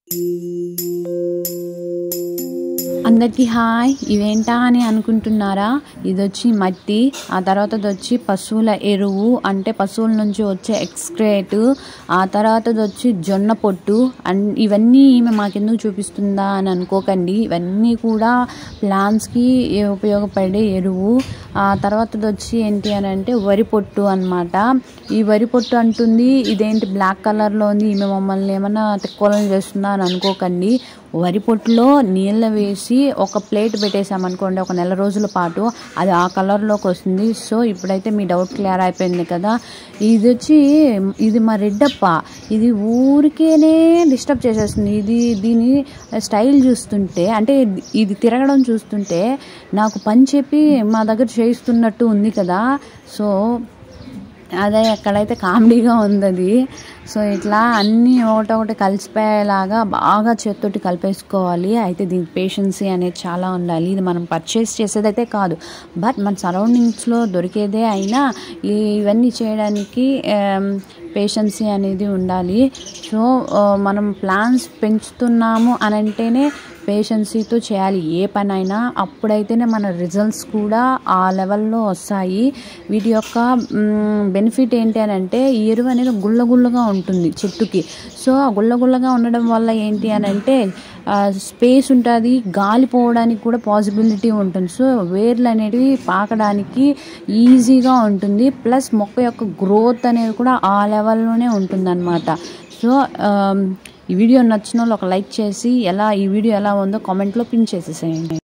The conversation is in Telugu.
అందరికీ హాయ్ ఇవేంటా అని అనుకుంటున్నారా ఇది వచ్చి మట్టి ఆ తర్వాత వచ్చి పశువుల ఎరువు అంటే పశువుల నుంచి వచ్చే ఎక్స్క్రేట్ ఆ తర్వాత వచ్చి జొన్న పొట్టు అన్ ఇవన్నీ ఈమె మాకెందుకు చూపిస్తుందా అని అనుకోకండి ఇవన్నీ కూడా ప్లాంట్స్కి ఉపయోగపడే ఎరువు ఆ తర్వాత వచ్చి ఏంటి అని అంటే వరి పొట్టు అనమాట ఈ వరి పొట్టు అంటుంది ఇదేంటి బ్లాక్ కలర్లో ఉంది ఈమె మమ్మల్ని ఏమన్నా తిక్కోలని చేస్తుందా అని అనుకోకండి వరి పొట్టులో నీళ్ళ వేసి ఒక ప్లేట్ పెట్టేసామనుకోండి ఒక నెల రోజుల పాటు అది ఆ కలర్లోకి వస్తుంది సో ఇప్పుడైతే మీ డౌట్ క్లియర్ అయిపోయింది కదా ఇది వచ్చి ఇది మా రెడ్డప్ప ఇది ఊరికేనే డిస్టర్బ్ చేసేస్తుంది ఇది దీని స్టైల్ చూస్తుంటే అంటే ఇది తిరగడం చూస్తుంటే నాకు పని చెప్పి మా దగ్గర చేయిస్తున్నట్టు ఉంది కదా సో అదే ఎక్కడైతే కామెడీగా ఉంది అది సో ఇట్లా అన్నీ ఒకటొకటి కలిసిపోయేలాగా బాగా చేత్తోటి కలిపేసుకోవాలి అయితే దీనికి పేషెన్సీ అనేది చాలా ఉండాలి ఇది మనం పర్చేస్ చేసేదైతే కాదు బట్ మన సరౌండింగ్స్లో దొరికేదే అయినా ఇవన్నీ చేయడానికి పేషెన్సీ అనేది ఉండాలి సో మనం ప్లాన్స్ పెంచుతున్నాము అని అంటేనే పేషెన్సీతో చేయాలి ఏ పనైనా అప్పుడైతేనే మన రిజల్ట్స్ కూడా ఆ లెవెల్లో వస్తాయి వీటి యొక్క బెనిఫిట్ ఏంటి అని అంటే ఈ ఎరువు అనేది గుల్లగుల్లగా ఉంటుంది చెట్టుకి సో ఆ గుల్లగుల్లగా ఉండడం వల్ల ఏంటి అని అంటే స్పేస్ ఉంటుంది గాలి పోవడానికి కూడా పాసిబిలిటీ ఉంటుంది సో వేర్లు అనేటివి పాకడానికి ఈజీగా ఉంటుంది ప్లస్ మొక్క యొక్క గ్రోత్ అనేది కూడా ఆ లెవెల్లోనే ఉంటుందన్నమాట సో ఈ వీడియో నచ్చిన వాళ్ళు ఒక లైక్ చేసి ఎలా ఈ వీడియో ఎలా ఉందో కామెంట్లో పిన్ చేసేసేయండి